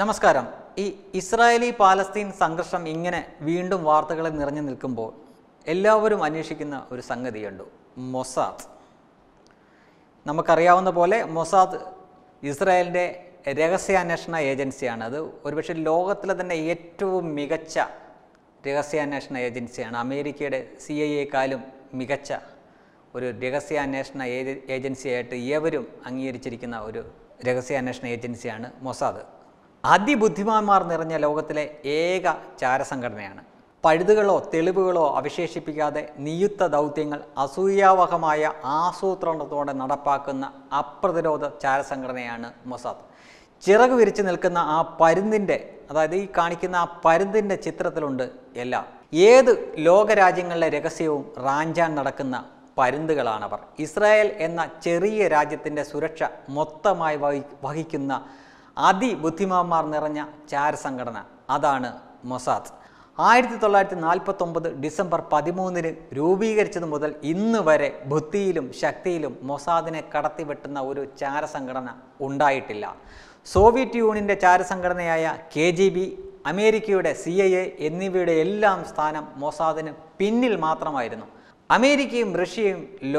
നമസ്കാരം ഈ Israeli Palestine സംഘർഷം ഇങ്ങനെ വീണ്ടും വാർത്തകളിൽ നിറഞ്ഞു നിൽക്കുമ്പോൾ എല്ലാവരും അന്വേഷിക്കുന്ന ഒരു സംഗതിയുണ്ട് മൊസാദ് നമുക്കറിയാവുന്ന പോലെ മൊസാദ് ഇസ്രായേലിൻ്റെ രഹസ്യാന്വേഷണ ഏജൻസിയാണ് അത് ഒരുപക്ഷെ ലോകത്തിലെ തന്നെ ഏറ്റവും മികച്ച രഹസ്യാന്വേഷണ ഏജൻസിയാണ് അമേരിക്കയുടെ സി ഐ എക്കാളും മികച്ച ഒരു രഹസ്യാന്വേഷണ ഏജ- ഏജൻസിയായിട്ട് ഏവരും അംഗീകരിച്ചിരിക്കുന്ന ഒരു രഹസ്യാന്വേഷണ ഏജൻസിയാണ് മൊസാദ് അതിബുദ്ധിമാന്മാർ നിറഞ്ഞ ലോകത്തിലെ ഏക ചാരസംഘടനയാണ് പഴുതുകളോ തെളിവുകളോ അവശേഷിപ്പിക്കാതെ നിയുക്ത ദൗത്യങ്ങൾ അസൂയാവഹമായ ആസൂത്രണത്തോടെ നടപ്പാക്കുന്ന അപ്രതിരോധ ചാരസംഘടനയാണ് മൊസാദ് ചിറക് വിരിച്ച് നിൽക്കുന്ന ആ പരുന്തിൻ്റെ അതായത് ഈ കാണിക്കുന്ന ആ പരുന്തിൻ്റെ ചിത്രത്തിലുണ്ട് എല്ലാം ഏത് ലോകരാജ്യങ്ങളിലെ രഹസ്യവും റാഞ്ചാൻ നടക്കുന്ന പരുന്തുകളാണവർ ഇസ്രായേൽ എന്ന ചെറിയ രാജ്യത്തിൻ്റെ സുരക്ഷ മൊത്തമായി വഹി വഹിക്കുന്ന അതിബുദ്ധിമാന്മാർ നിറഞ്ഞ ചാരസംഘടന അതാണ് മൊസാദ് ആയിരത്തി തൊള്ളായിരത്തി നാൽപ്പത്തൊമ്പത് ഡിസംബർ പതിമൂന്നിന് രൂപീകരിച്ചത് മുതൽ ഇന്ന് വരെ ബുദ്ധിയിലും ശക്തിയിലും മൊസാദിനെ കടത്തിവെട്ടുന്ന ഒരു ചാരസംഘടന ഉണ്ടായിട്ടില്ല സോവിയറ്റ് യൂണിയൻ്റെ ചാരസംഘടനയായ കെ ജി ബി അമേരിക്കയുടെ സി ഐ എ എന്നിവയുടെ എല്ലാം സ്ഥാനം മൊസാദിന് പിന്നിൽ മാത്രമായിരുന്നു അമേരിക്കയും റഷ്യയും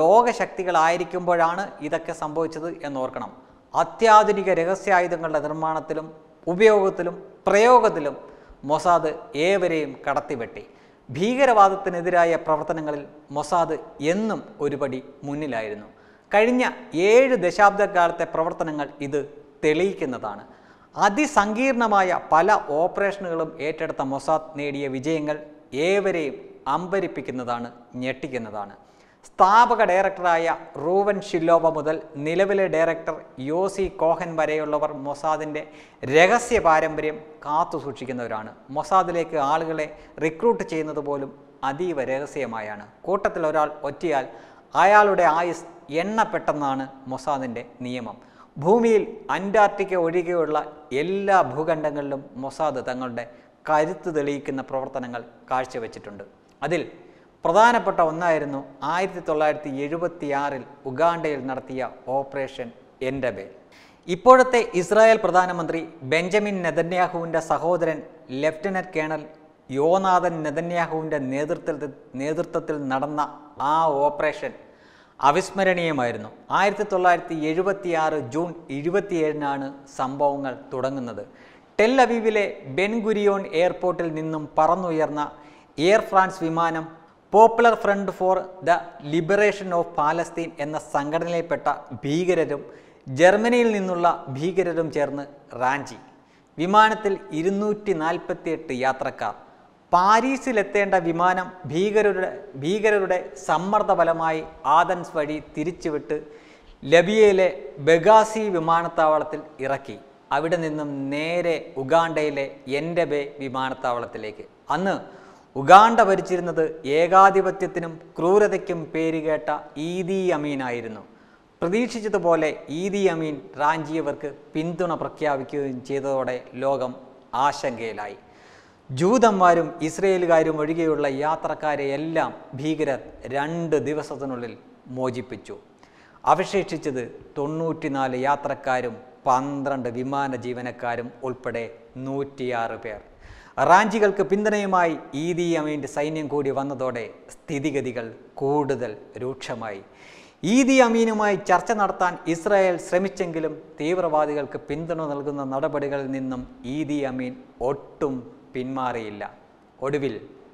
ലോകശക്തികളായിരിക്കുമ്പോഴാണ് ഇതൊക്കെ സംഭവിച്ചത് എന്നോർക്കണം അത്യാധുനിക രഹസ്യായുധങ്ങളുടെ നിർമ്മാണത്തിലും ഉപയോഗത്തിലും പ്രയോഗത്തിലും മൊസാദ് ഏവരെയും കടത്തിവെട്ടി ഭീകരവാദത്തിനെതിരായ പ്രവർത്തനങ്ങളിൽ മൊസാദ് എന്നും ഒരുപടി മുന്നിലായിരുന്നു കഴിഞ്ഞ ഏഴ് ദശാബ്ദക്കാലത്തെ പ്രവർത്തനങ്ങൾ ഇത് തെളിയിക്കുന്നതാണ് അതിസങ്കീർണമായ പല ഓപ്പറേഷനുകളും ഏറ്റെടുത്ത മൊസാദ് നേടിയ വിജയങ്ങൾ ഏവരെയും അമ്പരിപ്പിക്കുന്നതാണ് ഞെട്ടിക്കുന്നതാണ് സ്ഥാപക ഡയറക്ടറായ റൂവൻ ഷില്ലോവ മുതൽ നിലവിലെ ഡയറക്ടർ യോസി കോഹൻ വരെയുള്ളവർ മൊസാദിൻ്റെ രഹസ്യ പാരമ്പര്യം കാത്തു സൂക്ഷിക്കുന്നവരാണ് മൊസാദിലേക്ക് ആളുകളെ റിക്രൂട്ട് ചെയ്യുന്നത് പോലും അതീവ രഹസ്യമായാണ് കൂട്ടത്തിൽ ഒരാൾ ഒറ്റയാൽ അയാളുടെ ആയുസ് എണ്ണപ്പെട്ടെന്നാണ് മൊസാദിൻ്റെ നിയമം ഭൂമിയിൽ അന്റാർട്ടിക്ക ഒഴികെയുള്ള എല്ലാ ഭൂഖണ്ഡങ്ങളിലും മൊസാദ് തങ്ങളുടെ കരുത്ത് തെളിയിക്കുന്ന പ്രവർത്തനങ്ങൾ കാഴ്ചവെച്ചിട്ടുണ്ട് അതിൽ പ്രധാനപ്പെട്ട ഒന്നായിരുന്നു ആയിരത്തി തൊള്ളായിരത്തി എഴുപത്തി ആറിൽ ഉഗാണ്ടയിൽ നടത്തിയ ഓപ്പറേഷൻ എൻഡബെ ഇപ്പോഴത്തെ ഇസ്രായേൽ പ്രധാനമന്ത്രി ബെഞ്ചമിൻ നെതന്യാഹുവിൻ്റെ സഹോദരൻ ലഫ്റ്റനന്റ് കേണൽ യോനാഥൻ നെതന്യാഹുവിൻ്റെ നേതൃത്വത്തിൽ നേതൃത്വത്തിൽ നടന്ന ആ ഓപ്പറേഷൻ അവിസ്മരണീയമായിരുന്നു ആയിരത്തി തൊള്ളായിരത്തി എഴുപത്തി ആറ് ജൂൺ ഇരുപത്തിയേഴിനാണ് സംഭവങ്ങൾ തുടങ്ങുന്നത് ടെൽ അവീവിലെ ബെൻഗുരിയോൺ എയർപോർട്ടിൽ നിന്നും പറന്നുയർന്ന എയർ ഫ്രാൻസ് വിമാനം Popular Front for the Liberation of Palestine എന്ന സംഘടനയിൽപ്പെട്ട ഭീകരരും ജർമ്മനിയിൽ നിന്നുള്ള ഭീകരരും ചേർന്ന് റാഞ്ചി വിമാനത്തിൽ ഇരുന്നൂറ്റി നാൽപ്പത്തിയെട്ട് യാത്രക്കാർ പാരീസിലെത്തേണ്ട വിമാനം ഭീകരരുടെ ഭീകരരുടെ സമ്മർദ്ദ ഫലമായി ആദൻസ് വഴി തിരിച്ചുവിട്ട് ലബിയയിലെ ബഗാസി വിമാനത്താവളത്തിൽ ഇറക്കി അവിടെ നിന്നും നേരെ ഉഗാണ്ടയിലെ എൻഡബെ വിമാനത്താവളത്തിലേക്ക് അന്ന് ഉഗാണ്ട ഭരിച്ചിരുന്നത് ഏകാധിപത്യത്തിനും ക്രൂരതയ്ക്കും പേരുകേട്ട ഈദി അമീനായിരുന്നു പ്രതീക്ഷിച്ചതുപോലെ ഈദി അമീൻ റാഞ്ചിയവർക്ക് പിന്തുണ പ്രഖ്യാപിക്കുകയും ചെയ്തതോടെ ലോകം ആശങ്കയിലായി ജൂതന്മാരും ഇസ്രയേലുകാരും ഒഴികെയുള്ള യാത്രക്കാരെയെല്ലാം ഭീകരർ രണ്ട് ദിവസത്തിനുള്ളിൽ മോചിപ്പിച്ചു അവശേഷിച്ചത് തൊണ്ണൂറ്റിനാല് യാത്രക്കാരും പന്ത്രണ്ട് വിമാന ജീവനക്കാരും ഉൾപ്പെടെ നൂറ്റിയാറ് പേർ റാഞ്ചികൾക്ക് പിന്തുണയുമായി ഈദി അമീൻ്റെ സൈന്യം കൂടി വന്നതോടെ സ്ഥിതിഗതികൾ കൂടുതൽ രൂക്ഷമായി ഈദി അമീനുമായി ചർച്ച നടത്താൻ ഇസ്രായേൽ ശ്രമിച്ചെങ്കിലും തീവ്രവാദികൾക്ക് പിന്തുണ നൽകുന്ന നടപടികളിൽ നിന്നും ഈദി അമീൻ ഒട്ടും പിന്മാറിയില്ല ഒടുവിൽ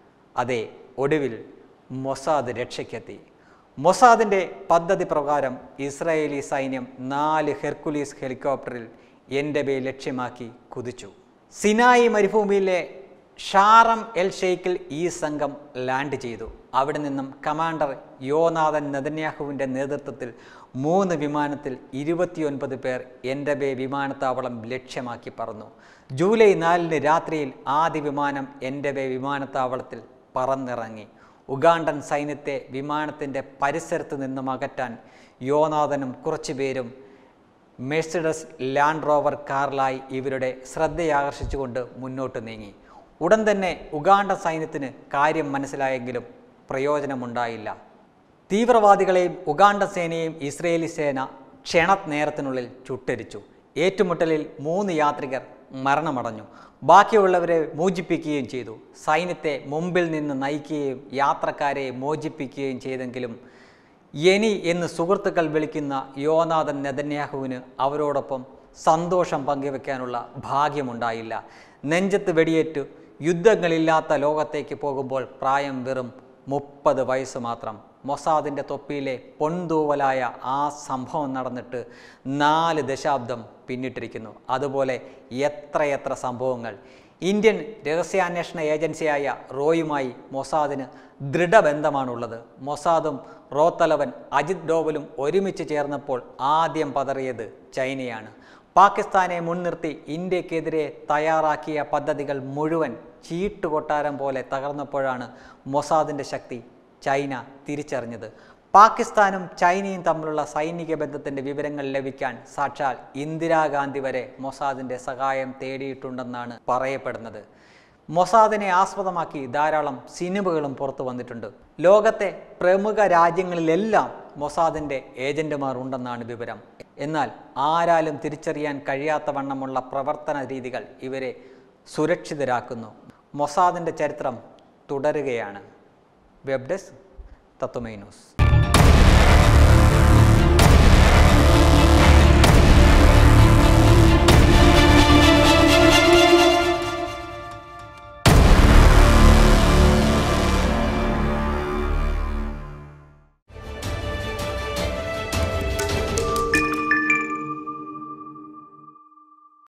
അതെ ഒടുവിൽ മൊസാദ് രക്ഷയ്ക്കെത്തി മൊസാദിൻ്റെ പദ്ധതി പ്രകാരം ഇസ്രായേലി സൈന്യം നാല് ഹെർക്കുലീസ് ഹെലികോപ്റ്ററിൽ എൻഡബെ ലക്ഷ്യമാക്കി കുതിച്ചു സിനായി മരുഭൂമിയിലെ ഷാറം എൽ ഷെയ്ക്കിൽ ഈ സംഘം ലാൻഡ് ചെയ്തു അവിടെ നിന്നും കമാൻഡർ യോനാഥൻ നെതന്യാഹുവിൻ്റെ നേതൃത്വത്തിൽ മൂന്ന് വിമാനത്തിൽ ഇരുപത്തിയൊൻപത് പേർ എൻഡബെ വിമാനത്താവളം ലക്ഷ്യമാക്കി പറന്നു ജൂലൈ നാലിന് രാത്രിയിൽ ആദ്യ വിമാനം എൻഡബെ വിമാനത്താവളത്തിൽ പറന്നിറങ്ങി ഉഗാണ്ടൻ സൈന്യത്തെ വിമാനത്തിൻ്റെ പരിസരത്ത് നിന്നും അകറ്റാൻ യോനാഥനും കുറച്ചുപേരും മെഴ്സിഡസ് ലാൻഡ് റോവർ കാറിലായി ഇവരുടെ ശ്രദ്ധയാകർഷിച്ചുകൊണ്ട് മുന്നോട്ട് നീങ്ങി ഉടൻ തന്നെ ഉഗാണ്ട സൈന്യത്തിന് കാര്യം മനസ്സിലായെങ്കിലും പ്രയോജനമുണ്ടായില്ല തീവ്രവാദികളെയും ഉഗാണ്ട സേനയെയും ഇസ്രയേലി സേന ക്ഷണ നേരത്തിനുള്ളിൽ ചുട്ടരിച്ചു ഏറ്റുമുട്ടലിൽ മൂന്ന് യാത്രികർ മരണമടഞ്ഞു ബാക്കിയുള്ളവരെ മോചിപ്പിക്കുകയും ചെയ്തു സൈന്യത്തെ മുമ്പിൽ നിന്ന് നയിക്കുകയും യാത്രക്കാരെ മോചിപ്പിക്കുകയും ചെയ്തെങ്കിലും എനി എന്ന് സുഹൃത്തുക്കൾ വിളിക്കുന്ന യോനാഥൻ നെതന്യാഹുവിന് അവരോടൊപ്പം സന്തോഷം പങ്കുവെക്കാനുള്ള ഭാഗ്യമുണ്ടായില്ല നെഞ്ചത്ത് വെടിയേറ്റു യുദ്ധങ്ങളില്ലാത്ത ലോകത്തേക്ക് പോകുമ്പോൾ പ്രായം വെറും മുപ്പത് വയസ്സ് മാത്രം മൊസാദിൻ്റെ തൊപ്പിയിലെ പൊൻതൂവലായ ആ സംഭവം നടന്നിട്ട് നാല് ദശാബ്ദം പിന്നിട്ടിരിക്കുന്നു അതുപോലെ എത്രയെത്ര സംഭവങ്ങൾ ഇന്ത്യൻ രഹസ്യാന്വേഷണ ഏജൻസിയായ റോയുമായി മൊസാദിന് ദൃഢബന്ധമാണുള്ളത് മൊസാദും റോ തലവൻ അജിത് ഡോവലും ഒരുമിച്ച് ചേർന്നപ്പോൾ ആദ്യം പതറിയത് ചൈനയാണ് പാകിസ്ഥാനെ മുൻനിർത്തി ഇന്ത്യക്കെതിരെ തയ്യാറാക്കിയ പദ്ധതികൾ മുഴുവൻ ചീട്ടുകൊട്ടാരം പോലെ തകർന്നപ്പോഴാണ് മൊസാദിൻ്റെ ശക്തി ചൈന തിരിച്ചറിഞ്ഞത് പാകിസ്ഥാനും ചൈനയും തമ്മിലുള്ള സൈനിക ബന്ധത്തിൻ്റെ വിവരങ്ങൾ ലഭിക്കാൻ സാക്ഷാൽ ഇന്ദിരാഗാന്ധി വരെ മൊസാദിൻ്റെ സഹായം തേടിയിട്ടുണ്ടെന്നാണ് പറയപ്പെടുന്നത് മൊസാദിനെ ആസ്പദമാക്കി ധാരാളം സിനിമകളും പുറത്തു വന്നിട്ടുണ്ട് ലോകത്തെ പ്രമുഖ രാജ്യങ്ങളിലെല്ലാം മൊസാദിൻ്റെ ഏജന്റുമാർ ഉണ്ടെന്നാണ് വിവരം എന്നാൽ ആരാലും തിരിച്ചറിയാൻ കഴിയാത്ത വണ്ണമുള്ള പ്രവർത്തന രീതികൾ ഇവരെ സുരക്ഷിതരാക്കുന്നു മൊസാദിൻ്റെ ചരിത്രം തുടരുകയാണ് വെബ് ഡെസ്ക് തത്വമൈ ന്യൂസ്